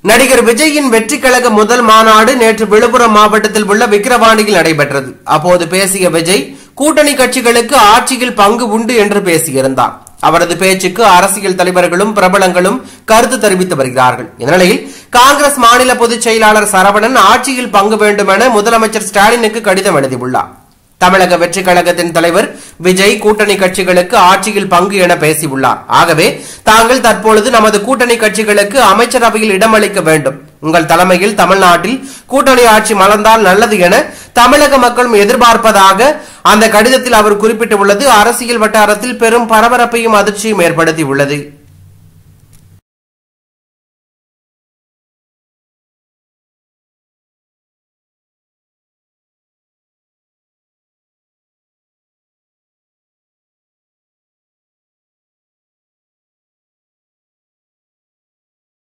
நடிகர் விஜயின் வெற்றி கழக முதல் மாநாடு நேற்று விழுப்புரம் மாவட்டத்தில் உள்ள விக்கிரவாண்டியில் நடைபெற்றது அப்போது பேசிய விஜய் கூட்டணி கட்சிகளுக்கு ஆட்சியில் பங்கு உண்டு என்று பேசியிருந்தார் அவரது பேச்சுக்கு அரசியல் தலைவர்களும் பிரபலங்களும் கருத்து தெரிவித்து வருகிறார்கள் இந்நிலையில் காங்கிரஸ் மாநில பொதுச் செயலாளர் சரவணன் ஆட்சியில் பங்கு வேண்டும் என முதலமைச்சர் ஸ்டாலினுக்கு கடிதம் எழுதியுள்ளார் தமிழக வெற்றி கழகத்தின் தலைவர் விஜய் கூட்டணி கட்சிகளுக்கு ஆட்சியில் பங்கு என பேசியுள்ளார் ஆகவே தாங்கள் தற்பொழுது நமது கூட்டணி கட்சிகளுக்கு அமைச்சரவையில் இடமளிக்க வேண்டும் உங்கள் தலைமையில் தமிழ்நாட்டில் கூட்டணி ஆட்சி மலர்ந்தால் நல்லது என தமிழக மக்களும் எதிர்பார்ப்பதாக அந்த கடிதத்தில் அவர் குறிப்பிட்டுள்ளது அரசியல் வட்டாரத்தில் பெரும் பரபரப்பையும் அதிர்ச்சியும் ஏற்படுத்தியுள்ளது